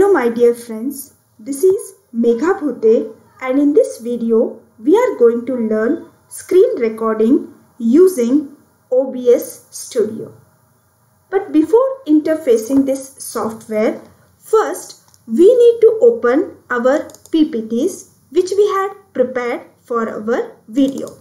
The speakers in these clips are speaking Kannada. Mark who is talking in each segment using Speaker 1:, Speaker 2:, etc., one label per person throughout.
Speaker 1: my dear friends. This is Megha Bhute and in this video we are going to learn screen recording using OBS Studio. But before interfacing this software, first we need to open our PPTs which we had prepared for our video.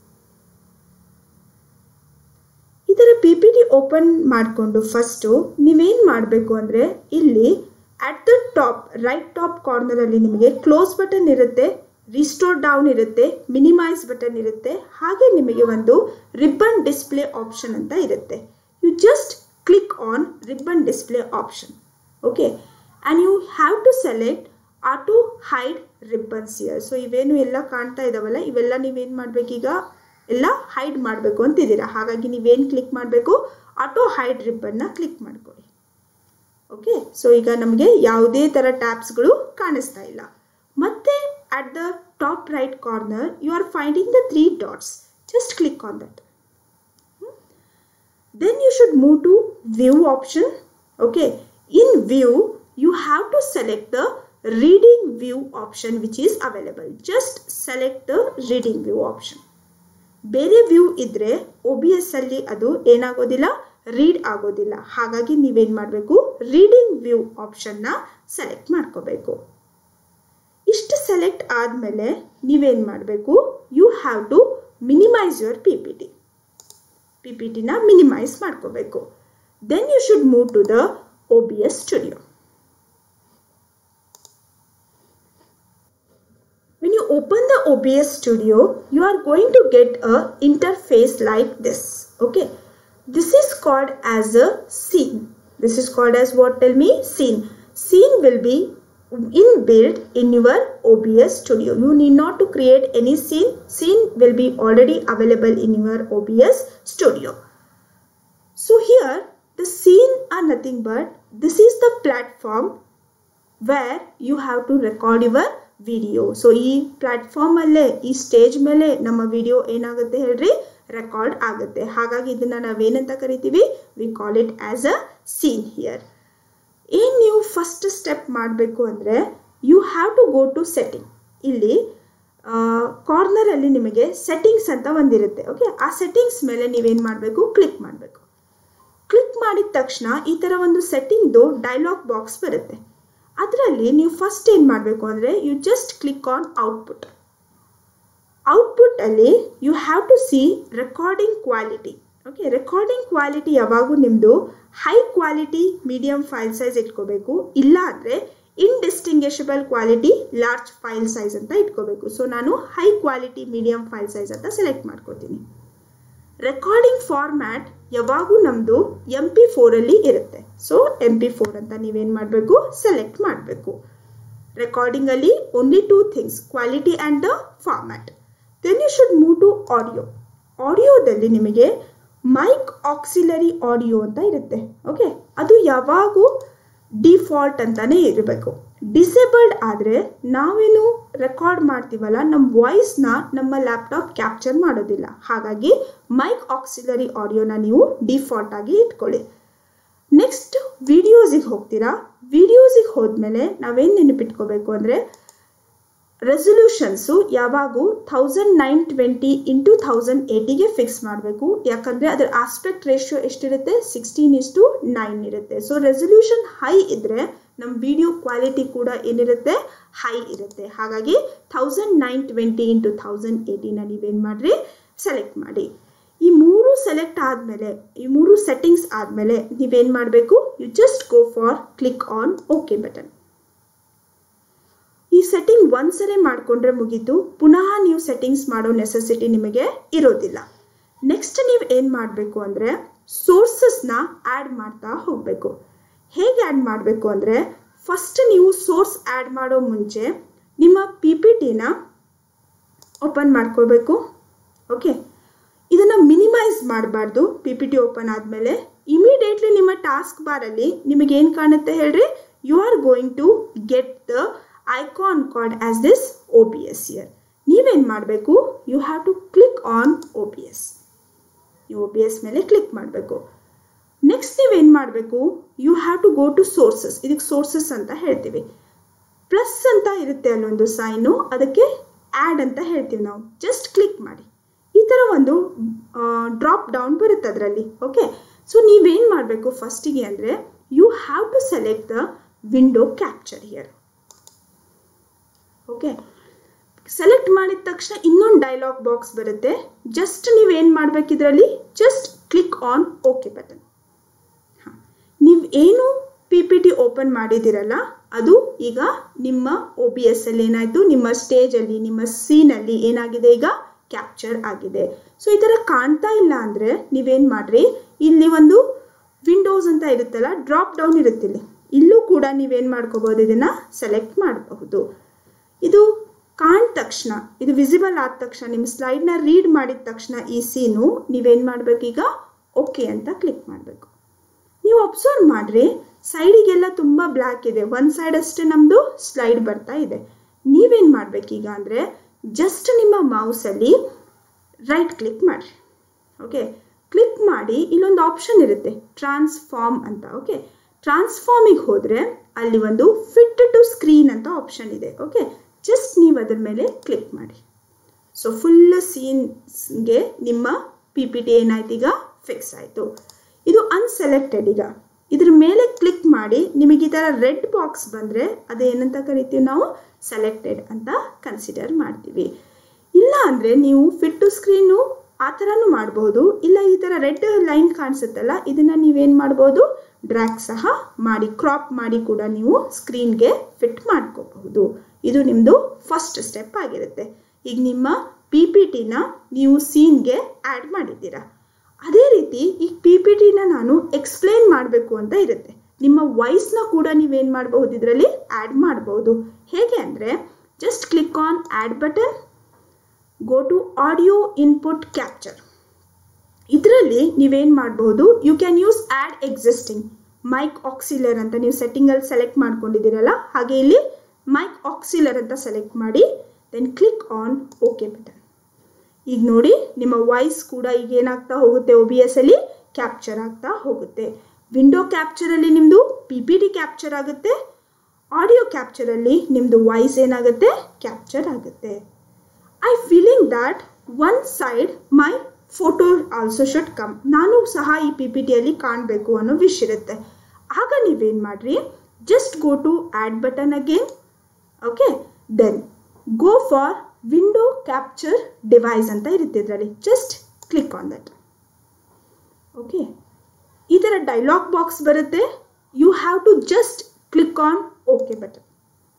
Speaker 1: ಇದರ ಪಿ ಪಿ ಟಿ ಓಪನ್ ಮಾಡಿಕೊಂಡು ಫಸ್ಟು ನೀವೇನು ಮಾಡಬೇಕು ಅಂದರೆ ಇಲ್ಲಿ at the top right top ಕಾರ್ನರಲ್ಲಿ ನಿಮಗೆ ಕ್ಲೋಸ್ ಬಟನ್ ಇರುತ್ತೆ ರಿಸ್ಟೋರ್ ಡೌನ್ ಇರುತ್ತೆ ಮಿನಿಮೈಸ್ ಬಟನ್ ಇರುತ್ತೆ ಹಾಗೆ ನಿಮಗೆ ಒಂದು ರಿಬ್ಬನ್ ಡಿಸ್ಪ್ಲೇ ಆಪ್ಷನ್ ಅಂತ ಇರುತ್ತೆ you just click on ribbon display option okay and you have to select auto hide ribbons here so ಇವೇನು ಎಲ್ಲ ಕಾಣ್ತಾ ಇದಾವಲ್ಲ ಇವೆಲ್ಲ ನೀವೇನು ಮಾಡಬೇಕೀಗ ಎಲ್ಲ ಹೈಡ್ ಮಾಡಬೇಕು ಅಂತಿದ್ದೀರಾ ಹಾಗಾಗಿ ನೀವೇನು ಕ್ಲಿಕ್ ಮಾಡಬೇಕು ಆಟೋ ಹೈಡ್ ರಿಬ್ಬನ್ನ ಕ್ಲಿಕ್ ಮಾಡ್ಕೊಳ್ಳಿ ಓಕೆ ಸೊ ಈಗ ನಮಗೆ ಯಾವುದೇ ಥರ ಟ್ಯಾಬ್ಸ್ಗಳು ಕಾಣಿಸ್ತಾ ಇಲ್ಲ ಮತ್ತೆ at the top right corner you are finding the three dots just click on that then you should move to view option okay in view you have to select the reading view option which is available just select the reading view option ಬೇರೆ ವ್ಯೂ ಇದ್ರೆ ಒ ಬಿ ಎಸ್ ಅಲ್ಲಿ ಅದು ಏನಾಗೋದಿಲ್ಲ ರೀಡ್ ಆಗೋದಿಲ್ಲ ಹಾಗಾಗಿ ನೀವೇನು ಮಾಡಬೇಕು ರೀಡಿಂಗ್ ವ್ಯೂ ಆಪ್ಷನ್ನ ಸೆಲೆಕ್ಟ್ ಮಾಡ್ಕೋಬೇಕು ಇಷ್ಟು ಸೆಲೆಕ್ಟ್ ಆದಮೇಲೆ ನೀವೇನು ಮಾಡಬೇಕು you have to minimize your P P T P P ಟಿನ ಮಿನಿಮೈಸ್ ಮಾಡ್ಕೋಬೇಕು then you should move to the O B S studio When you open the OBS studio, you are going to get a interface like this. Okay. This is called as a scene. This is called as what? Tell me. Scene. Scene will be inbuilt in your OBS studio. You need not to create any scene. Scene will be already available in your OBS studio. So here the scene are nothing but this is the platform where you have to record your video so ಈ ಪ್ಲ್ಯಾಟ್ಫಾರ್ಮಲ್ಲೇ ಈ ಸ್ಟೇಜ್ ಮೇಲೆ ನಮ್ಮ ವಿಡಿಯೋ ಏನಾಗುತ್ತೆ ಹೇಳ್ರಿ ರೆಕಾರ್ಡ್ ಆಗುತ್ತೆ ಹಾಗಾಗಿ ಇದನ್ನು ನಾವೇನಂತ ಕರಿತೀವಿ we call it as a scene here ಏನು ನೀವು ಫಸ್ಟ್ ಸ್ಟೆಪ್ ಮಾಡಬೇಕು ಅಂದರೆ you have to go to setting ಇಲ್ಲಿ ಕಾರ್ನರಲ್ಲಿ ನಿಮಗೆ ಸೆಟ್ಟಿಂಗ್ಸ್ ಅಂತ ಒಂದಿರುತ್ತೆ ಓಕೆ ಆ ಸೆಟ್ಟಿಂಗ್ಸ್ ಮೇಲೆ ನೀವೇನು ಮಾಡಬೇಕು ಕ್ಲಿಕ್ ಮಾಡಬೇಕು ಕ್ಲಿಕ್ ಮಾಡಿದ ತಕ್ಷಣ ಈ ಥರ ಒಂದು ಸೆಟ್ಟಿಂಗ್ದು ಡೈಲಾಗ್ ಬಾಕ್ಸ್ ಬರುತ್ತೆ ಅದರಲ್ಲಿ ನೀವು ಫಸ್ಟ್ ಏನು ಮಾಡಬೇಕು ಅಂದರೆ you just click on output ಔಟ್ಪುಟ್ಟಲ್ಲಿ you have to see recording quality okay recording quality ಯಾವಾಗೂ ನಿಮ್ಮದು high quality medium file size ಇಟ್ಕೋಬೇಕು ಇಲ್ಲ ಅಂದರೆ indistinguishable quality large file size ಅಂತ ಇಟ್ಕೋಬೇಕು ಸೊ ನಾನು high quality medium file size ಅಂತ ಸೆಲೆಕ್ಟ್ ಮಾಡ್ಕೋತೀನಿ ರೆಕಾರ್ಡಿಂಗ್ ಫಾರ್ಮ್ಯಾಟ್ ಯಾವಾಗೂ ನಮ್ಮದು ಎಮ್ ಪಿ ಫೋರಲ್ಲಿ ಇರುತ್ತೆ ಸೊ ಎಮ್ ಪಿ ಫೋರ್ ಅಂತ ನೀವೇನು ಮಾಡಬೇಕು ಸೆಲೆಕ್ಟ್ ಮಾಡಬೇಕು ರೆಕಾರ್ಡಿಂಗಲ್ಲಿ only two things quality and the format then you should move to audio ಆಡಿಯೋದಲ್ಲಿ ನಿಮಗೆ ಮೈಕ್ ಆಕ್ಸಿಲರಿ ಆಡಿಯೋ ಅಂತ ಇರುತ್ತೆ ಓಕೆ ಅದು ಯಾವಾಗೂ ಡಿಫಾಲ್ಟ್ ಅಂತಾನೆ ಇರಬೇಕು ಡಿಸೇಬಲ್ಡ್ ಆದರೆ ನಾವೇನು ರೆಕಾರ್ಡ್ ಮಾಡ್ತೀವಲ್ಲ ನಮ್ಮ ವಾಯ್ಸ್ನ ನಮ್ಮ ಲ್ಯಾಪ್ಟಾಪ್ ಕ್ಯಾಪ್ಚರ್ ಮಾಡೋದಿಲ್ಲ ಹಾಗಾಗಿ ಮೈಕ್ ಆಕ್ಸಿಲರಿ ಆಡಿಯೋನ ನೀವು ಡಿಫಾಲ್ಟ್ ಆಗಿ ಇಟ್ಕೊಳ್ಳಿ ನೆಕ್ಸ್ಟ್ ವಿಡಿಯೋಸಿಗೆ ಹೋಗ್ತೀರಾ ವಿಡಿಯೋಸಿಗೆ ಹೋದ್ಮೇಲೆ ನಾವೇನು ನೆನಪಿಟ್ಕೋಬೇಕು ಅಂದರೆ ರೆಸೊಲ್ಯೂಷನ್ಸು ಯಾವಾಗೂ thousand nine twenty into thousand ಏಯ್ಟಿಗೆ ಫಿಕ್ಸ್ ಮಾಡಬೇಕು ಯಾಕಂದರೆ ಅದರ ಆಸ್ಪೆಕ್ಟ್ ರೇಷಿಯೋ ಎಷ್ಟಿರುತ್ತೆ ಸಿಕ್ಸ್ಟೀನ್ ಇಸ್ ಟು ನೈನ್ ಇರುತ್ತೆ ಸೊ ರೆಸೊಲ್ಯೂಷನ್ ಹೈ ಇದ್ದರೆ ನಮ್ಮ ವಿಡಿಯೋ ಕ್ವಾಲಿಟಿ ಕೂಡ ಏನಿರುತ್ತೆ ಹೈ ಇರುತ್ತೆ ಹಾಗಾಗಿ thousand nine twenty into thousand ಏಯ್ಟಿನ ನೀವೇನು ಮಾಡಿರಿ ಸೆಲೆಕ್ಟ್ ಮಾಡಿ ಈ ಮೂರು ಸೆಲೆಕ್ಟ್ ಆದಮೇಲೆ ಈ ಮೂರು ಸೆಟ್ಟಿಂಗ್ಸ್ ಆದಮೇಲೆ ನೀವೇನು ಮಾಡಬೇಕು you just go for click on okay button ಈ ಸೆಟ್ಟಿಂಗ್ ಒಂದ್ಸರಿ ಮಾಡಿಕೊಂಡ್ರೆ ಮುಗೀತು ಪುನಃ ನೀವು ಸೆಟ್ಟಿಂಗ್ಸ್ ಮಾಡೋ ನೆಸೆಸಿಟಿ ನಿಮಗೆ ಇರೋದಿಲ್ಲ ನೆಕ್ಸ್ಟ್ ನೀವು ಏನು ಮಾಡಬೇಕು ಅಂದರೆ ಸೋರ್ಸಸ್ನ ಆ್ಯಡ್ ಮಾಡ್ತಾ ಹೋಗಬೇಕು ಹೇಗೆ ಆ್ಯಡ್ ಮಾಡಬೇಕು ಅಂದರೆ ಫಸ್ಟ್ ನೀವು ಸೋರ್ಸ್ ಆ್ಯಡ್ ಮಾಡೋ ಮುಂಚೆ ನಿಮ್ಮ ಪಿ ಪಿ ಟಿನ ಓಪನ್ ಮಾಡ್ಕೋಬೇಕು ಓಕೆ ಇದನ್ನು ಮಿನಿಮೈಸ್ ಮಾಡಬಾರ್ದು ಪಿ ಪಿ ಟಿ ಓಪನ್ ಆದಮೇಲೆ ಇಮಿಡಿಯೇಟ್ಲಿ ನಿಮ್ಮ ಟಾಸ್ಕ್ ಬಾರಲ್ಲಿ ನಿಮಗೇನು ಕಾಣುತ್ತೆ ಹೇಳ್ರಿ you are going to get the icon called as this O B S here ನೀವೇನು ಮಾಡಬೇಕು you have to click on O B S ಈ ಒ ಬಿ ಎಸ್ ಮೇಲೆ ಕ್ಲಿಕ್ ಮಾಡಬೇಕು ನೆಕ್ಸ್ಟ್ ನೆಕ್ಸ್ಟ್ ನೀವೇನು ಮಾಡಬೇಕು you have to go to sources ಇದಕ್ಕೆ ಸೋರ್ಸಸ್ ಅಂತ ಹೇಳ್ತೀವಿ ಪ್ಲಸ್ ಅಂತ ಇರುತ್ತೆ ಅಲ್ಲೊಂದು ಸೈನು ಅದಕ್ಕೆ ಆ್ಯಡ್ ಅಂತ ಹೇಳ್ತೀವಿ ನಾವು ಜಸ್ಟ್ ಕ್ಲಿಕ್ ಮಾಡಿ ಈ ಥರ ಒಂದು ಡ್ರಾಪ್ ಡೌನ್ ಬರುತ್ತೆ ಅದರಲ್ಲಿ ಓಕೆ ಸೊ ನೀವೇನು ಮಾಡಬೇಕು ಫಸ್ಟಿಗೆ ಅಂದರೆ you have to select the window capture here okay select ಮಾಡಿದ ತಕ್ಷಣ ಇನ್ನೊಂದು ಡೈಲಾಗ್ ಬಾಕ್ಸ್ ಬರುತ್ತೆ ಜಸ್ಟ್ ನೀವೇನು ಮಾಡಬೇಕು ಇದರಲ್ಲಿ just click on okay button ಹಾಂ ನೀವು ಏನು ಪಿ ಪಿ ಟಿ ಓಪನ್ ಮಾಡಿದ್ದೀರಲ್ಲ ಅದು ಈಗ ನಿಮ್ಮ ಒ ಬಿ ಎಸ್ ಅಲ್ಲಿ ಏನಾಯಿತು ನಿಮ್ಮ ಸ್ಟೇಜಲ್ಲಿ ನಿಮ್ಮ ಸೀನಲ್ಲಿ ಏನಾಗಿದೆ ಈಗ ಕ್ಯಾಪ್ಚರ್ ಆಗಿದೆ ಸೊ ಈ ಥರ ಕಾಣ್ತಾ ಇಲ್ಲ ಅಂದರೆ ನೀವೇನು ಮಾಡಿರಿ ಇಲ್ಲಿ ಒಂದು ವಿಂಡೋಸ್ ಅಂತ ಇರುತ್ತಲ್ಲ ಡ್ರಾಪ್ ಡೌನ್ ಇರುತ್ತೆ ಇಲ್ಲಿ ಇಲ್ಲೂ ಕೂಡ ನೀವೇನು ಮಾಡ್ಕೋಬೋದು ಇದನ್ನು ಸೆಲೆಕ್ಟ್ ಮಾಡಬಹುದು ಇದು ಕಾಣ್ದ ತಕ್ಷಣ ಇದು ವಿಸಿಬಲ್ ಆದ ತಕ್ಷಣ ನಿಮ್ಮ ಸ್ಲೈಡ್ನ ರೀಡ್ ಮಾಡಿದ ತಕ್ಷಣ ಈ ಸೀನು ನೀವೇನು ಮಾಡಬೇಕು ಈಗ ಓಕೆ ಅಂತ ಕ್ಲಿಕ್ ಮಾಡಬೇಕು ನೀವು ಅಬ್ಸರ್ವ್ ಮಾಡಿರಿ ಸೈಡಿಗೆಲ್ಲ ತುಂಬ ಬ್ಲ್ಯಾಕ್ ಇದೆ ಒಂದು ಸೈಡ್ ಅಷ್ಟೇ ನಮ್ಮದು ಸ್ಲೈಡ್ ಬರ್ತಾ ಇದೆ ನೀವೇನು ಮಾಡಬೇಕೀಗ ಅಂದರೆ ಜಸ್ಟ್ ನಿಮ್ಮ ಮೌಸಲ್ಲಿ ರೈಟ್ ಕ್ಲಿಕ್ ಮಾಡಿರಿ ಓಕೆ ಕ್ಲಿಕ್ ಮಾಡಿ ಇಲ್ಲೊಂದು ಆಪ್ಷನ್ ಇರುತ್ತೆ ಟ್ರಾನ್ಸ್ಫಾರ್ಮ್ ಅಂತ ಓಕೆ ಟ್ರಾನ್ಸ್ಫಾರ್ಮಿಗೆ ಹೋದರೆ ಅಲ್ಲಿ ಒಂದು ಫಿಟ್ ಟು ಸ್ಕ್ರೀನ್ ಅಂತ ಆಪ್ಷನ್ ಇದೆ ಓಕೆ ಜಸ್ಟ್ ನೀವು ಅದ್ರ ಮೇಲೆ ಕ್ಲಿಕ್ ಮಾಡಿ ಸೊ ಫುಲ್ ಸೀನ್ಸ್ಗೆ ನಿಮ್ಮ ಪಿ ಪಿ ಟಿ ಏನಾಯ್ತು ಈಗ ಫಿಕ್ಸ್ ಆಯಿತು ಇದು ಅನ್ಸೆಲೆಕ್ಟೆಡ್ ಈಗ ಇದ್ರ ಮೇಲೆ ಕ್ಲಿಕ್ ಮಾಡಿ ನಿಮಗೆ ಈ ಥರ ರೆಡ್ ಬಾಕ್ಸ್ ಬಂದರೆ ಅದೇನಂತ ಕರಿತೀವಿ ನಾವು ಸೆಲೆಕ್ಟೆಡ್ ಅಂತ ಕನ್ಸಿಡರ್ ಮಾಡ್ತೀವಿ ಇಲ್ಲ ಅಂದರೆ ನೀವು ಫಿಟ್ ಟು ಸ್ಕ್ರೀನು ಆ ಥರನೂ ಮಾಡ್ಬೋದು ಇಲ್ಲ ಈ ಥರ ರೆಡ್ ಲೈನ್ ಕಾಣಿಸುತ್ತಲ್ಲ ಇದನ್ನು ನೀವೇನು ಮಾಡ್ಬೋದು ಡ್ರ್ಯಾಕ್ ಸಹ ಮಾಡಿ ಕ್ರಾಪ್ ಮಾಡಿ ಕೂಡ ನೀವು ಸ್ಕ್ರೀನ್ಗೆ ಫಿಟ್ ಮಾಡ್ಕೋಬಹುದು ಇದು ನಿಮ್ಮದು ಫಸ್ಟ್ ಸ್ಟೆಪ್ ಆಗಿರುತ್ತೆ ಈಗ ನಿಮ್ಮ ಪಿ ಪಿ ಟಿನ ನೀವು ಸೀನ್ಗೆ ಆ್ಯಡ್ ಮಾಡಿದ್ದೀರಾ ಅದೇ ರೀತಿ ಈ ಪಿ ಪಿ ಟಿನ ನಾನು ಎಕ್ಸ್ಪ್ಲೇನ್ ಮಾಡಬೇಕು ಅಂತ ಇರುತ್ತೆ ನಿಮ್ಮ ವಾಯ್ಸ್ನ ಕೂಡ ನೀವೇನು ಮಾಡಬಹುದು ಇದರಲ್ಲಿ ಆ್ಯಡ್ ಮಾಡಬಹುದು ಹೇಗೆ ಅಂದರೆ just click on add button go to audio input capture ಇದರಲ್ಲಿ ನೀವೇನು ಮಾಡಬಹುದು you can use add existing mic auxiliary ಅಂತ ನೀವು ಸೆಟ್ಟಿಂಗಲ್ಲಿ ಸೆಲೆಕ್ಟ್ ಮಾಡ್ಕೊಂಡಿದ್ದೀರಲ್ಲ ಹಾಗೆ ಇಲ್ಲಿ ಮೈಕ್ ಆಕ್ಸಿಲರ್ ಅಂತ ಸೆಲೆಕ್ಟ್ ಮಾಡಿ then click on okay button ಈಗ ನೋಡಿ ನಿಮ್ಮ ವಾಯ್ಸ್ ಕೂಡ ಈಗ ಏನಾಗ್ತಾ ಹೋಗುತ್ತೆ ಒ ಬಿ ಎಸ್ ಅಲ್ಲಿ ಕ್ಯಾಪ್ಚರ್ ಆಗ್ತಾ ಹೋಗುತ್ತೆ ವಿಂಡೋ ಕ್ಯಾಪ್ಚರಲ್ಲಿ ನಿಮ್ಮದು ಪಿ ಪಿ ಟಿ ಕ್ಯಾಪ್ಚರ್ ಆಗುತ್ತೆ ಆಡಿಯೋ ಕ್ಯಾಪ್ಚರಲ್ಲಿ ನಿಮ್ಮದು ವಾಯ್ಸ್ ಏನಾಗುತ್ತೆ ಕ್ಯಾಪ್ಚರ್ ಆಗುತ್ತೆ I feeling that one side my photo also should come ನಾನು ಸಹ ಈ ಪಿ ಪಿ ಟಿಯಲ್ಲಿ ಕಾಣಬೇಕು ಅನ್ನೋ ವಿಶ್ ಇರುತ್ತೆ ಆಗ ನೀವೇನು ಮಾಡಿರಿ just go to add button again okay then go for window capture device ಅಂತ ಇರುತ್ತೆ ಇದರಲ್ಲಿ just click on that okay ಈ ಥರ ಡೈಲಾಗ್ ಬಾಕ್ಸ್ ಬರುತ್ತೆ you have to just click on okay button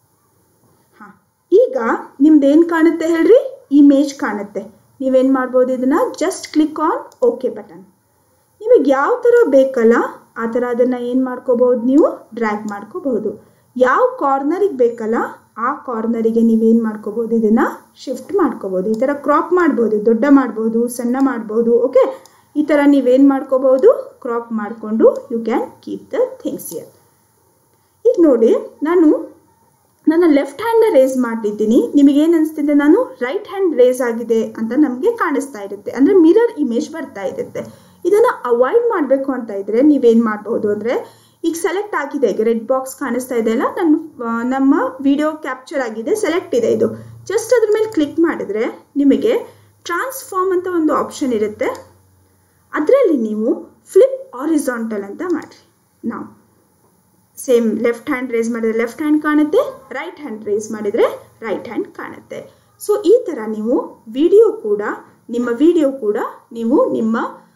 Speaker 1: ಹಾಂ ಈಗ ನಿಮ್ದು ಏನು ಕಾಣುತ್ತೆ ಹೇಳ್ರಿ ಇಮೇಜ್ ಕಾಣುತ್ತೆ ನೀವೇನು ಮಾಡ್ಬೋದು ಇದನ್ನು just click on okay button ನಿಮಗೆ ಯಾವ ಥರ ಬೇಕಲ್ಲ ಆ ಥರ ಅದನ್ನು ಏನು ಮಾಡ್ಕೋಬಹುದು ನೀವು ಡ್ರ್ಯಾಗ್ ಮಾಡ್ಕೋಬಹುದು ಯಾವ ಕಾರ್ನರಿಗೆ ಬೇಕಲ್ಲ ಆ ಕಾರ್ನರಿಗೆ ನೀವೇನು ಮಾಡ್ಕೋಬೋದು ಇದನ್ನು ಶಿಫ್ಟ್ ಮಾಡ್ಕೋಬೋದು ಈ ಥರ ಕ್ರಾಪ್ ಮಾಡ್ಬೋದು ದೊಡ್ಡ ಮಾಡ್ಬೋದು ಸಣ್ಣ ಮಾಡ್ಬೋದು ಓಕೆ ಈ ಥರ ನೀವೇನು ಮಾಡ್ಕೋಬಹುದು ಕ್ರಾಪ್ ಮಾಡಿಕೊಂಡು you can keep the things here ಈಗ ನೋಡಿ ನಾನು ನನ್ನ ಲೆಫ್ಟ್ ಹ್ಯಾಂಡ್ನ ರೇಸ್ ಮಾಡಿದ್ದೀನಿ ನಿಮಗೇನು ಅನಿಸ್ತಿದೆ ನಾನು ರೈಟ್ ಹ್ಯಾಂಡ್ ರೇಸ್ ಆಗಿದೆ ಅಂತ ನಮಗೆ ಕಾಣಿಸ್ತಾ ಇರುತ್ತೆ ಅಂದರೆ ಮಿರರ್ ಇಮೇಜ್ ಬರ್ತಾ ಇರುತ್ತೆ ಇದನ್ನು ಅವಾಯ್ಡ್ ಮಾಡಬೇಕು ಅಂತ ಇದ್ದರೆ ನೀವೇನು ಮಾಡ್ಬೋದು ಅಂದರೆ ಈಗ ಸೆಲೆಕ್ಟ್ ಆಗಿದೆ ಈಗ ರೆಡ್ ಬಾಕ್ಸ್ ಕಾಣಿಸ್ತಾ ಇದೆ ಅಲ್ಲ ನನ್ನ ನಮ್ಮ ವಿಡಿಯೋ ಕ್ಯಾಪ್ಚರ್ ಆಗಿದೆ ಸೆಲೆಕ್ಟ್ ಇದೆ ಇದು ಜಸ್ಟ್ ಅದ್ರ ಮೇಲೆ ಕ್ಲಿಕ್ ಮಾಡಿದರೆ ನಿಮಗೆ ಟ್ರಾನ್ಸ್ಫಾರ್ಮ್ ಅಂತ ಒಂದು ಆಪ್ಷನ್ ಇರುತ್ತೆ ಅದರಲ್ಲಿ ನೀವು ಫ್ಲಿಪ್ ಆರಿಸಾಂಟಲ್ ಅಂತ ಮಾಡಿರಿ ನಾವು ಸೇಮ್ ಲೆಫ್ಟ್ ಹ್ಯಾಂಡ್ ರೇಸ್ ಮಾಡಿದರೆ ಲೆಫ್ಟ್ ಹ್ಯಾಂಡ್ ಕಾಣುತ್ತೆ ರೈಟ್ ಹ್ಯಾಂಡ್ ರೇಸ್ ಮಾಡಿದರೆ ರೈಟ್ ಹ್ಯಾಂಡ್ ಕಾಣುತ್ತೆ ಸೊ ಈ ಥರ ನೀವು ವಿಡಿಯೋ ಕೂಡ ನಿಮ್ಮ ವಿಡಿಯೋ ಕೂಡ ನೀವು ನಿಮ್ಮ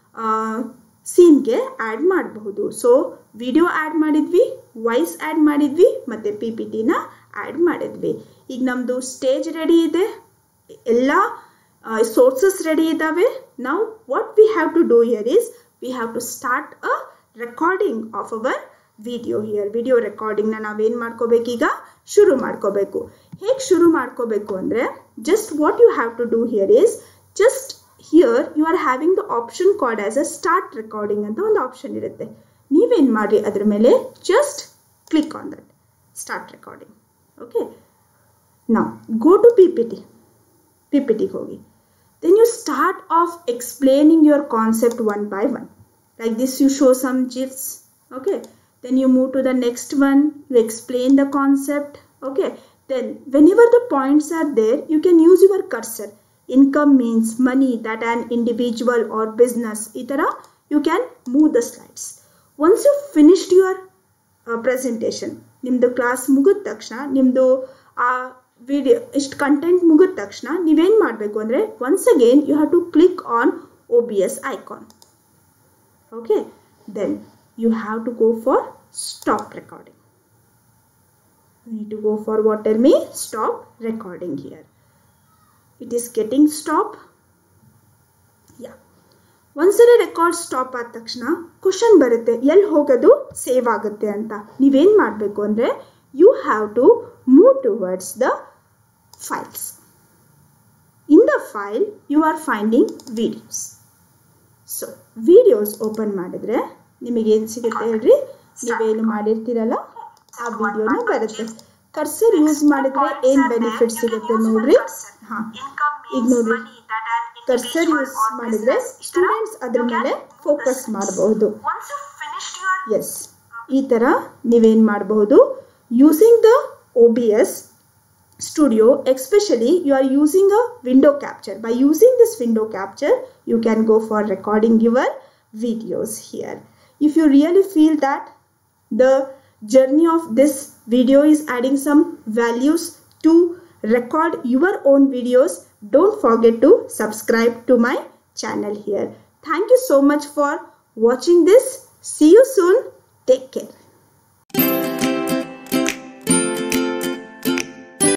Speaker 1: ಸೀನ್ಗೆ ಆ್ಯಡ್ ಮಾಡಬಹುದು ಸೊ ವಿಡಿಯೋ ಆ್ಯಡ್ ಮಾಡಿದ್ವಿ ವಾಯ್ಸ್ ಆ್ಯಡ್ ಮಾಡಿದ್ವಿ ಮತ್ತು ಪಿ ಪಿ ಟಿನ ಆ್ಯಡ್ ಮಾಡಿದ್ವಿ ಈಗ ನಮ್ಮದು ಸ್ಟೇಜ್ ರೆಡಿ ಇದೆ ಎಲ್ಲ ಸೋರ್ಸಸ್ ರೆಡಿ ಇದ್ದಾವೆ ನಾವು what we have to do here is we have to start a recording of our video here video ರೆಕಾರ್ಡಿಂಗ್ನ ನಾವೇನು ಮಾಡ್ಕೋಬೇಕೀಗ ಶುರು ಮಾಡ್ಕೋಬೇಕು ಹೇಗೆ ಶುರು ಮಾಡ್ಕೋಬೇಕು ಅಂದರೆ just what you have to do here is just here you are having the option called as a start recording ಅಂತ ಒಂದು ಆಪ್ಷನ್ ಇರುತ್ತೆ ನೀವೇನು ಮಾಡಿ ಅದ್ರ ಮೇಲೆ just click on that start recording okay ನಾವು go to P P T P P ಟಿಗೆ ಹೋಗಿ then you start of explaining your concept one by one like this you show some gifs okay then you move to the next one you explain the concept okay then whenever the points are there you can use your cursor income means money that an individual or business itara you can move the slides once you finished your uh, presentation ನಿಮ್ಮದು ಕ್ಲಾಸ್ ಮುಗಿದ ತಕ್ಷಣ ನಿಮ್ಮದು ಆ ವಿಡಿಯೋ ಇಷ್ಟು ಕಂಟೆಂಟ್ ಮುಗಿದ ತಕ್ಷಣ ನೀವೇನು ಮಾಡಬೇಕು ಅಂದರೆ once again you have to click on O B S icon okay then you have to go for stop recording you need to go for what tell me stop recording here it is getting stop yeah ಒಂದ್ಸರಿ ರೆಕಾರ್ಡ್ ಸ್ಟಾಪ್ ಆದ ತಕ್ಷಣ ಕ್ವಶನ್ ಬರುತ್ತೆ ಎಲ್ಲಿ ಹೋಗೋದು ಸೇವ್ ಆಗುತ್ತೆ ಅಂತ ನೀವೇನು ಮಾಡಬೇಕು ಅಂದರೆ you have to move towards the files in the file you are finding videos so videos open ಮಾಡಿದ್ರೆ ನಿಮಗೇನು ಸಿಗುತ್ತೆ ಹೇಳ್ರಿ ನೀವೇನು ಮಾಡಿರ್ತೀರಲ್ಲ ಆ ವಿಡಿಯೋನ ಬರುತ್ತೆ ಕರ್ಸರ್ ಯೂಸ್ ಮಾಡಿದ್ರೆ ಏನು ಬೆನಿಫಿಟ್ ಸಿಗುತ್ತೆ ನೋಡ್ರಿ ಹಾಂ ಈಗ ನೋಡ್ರಿ ಕರ್ಸರ್ ಯೂಸ್ ಮಾಡಿದ್ರೆ ಸ್ಟೂಡೆಂಟ್ಸ್ ಅದ್ರ ಮೇಲೆ ಫೋಕಸ್ ಮಾಡಬಹುದು ಎಸ್ ಈ ಥರ ನೀವೇನು ಮಾಡಬಹುದು using the O B S studio especially you are using a window capture by using this window capture you can go for recording your videos here if you really feel that the journey of this video is adding some values to record your own videos don't forget to subscribe to my channel here thank you so much for watching this see you soon take care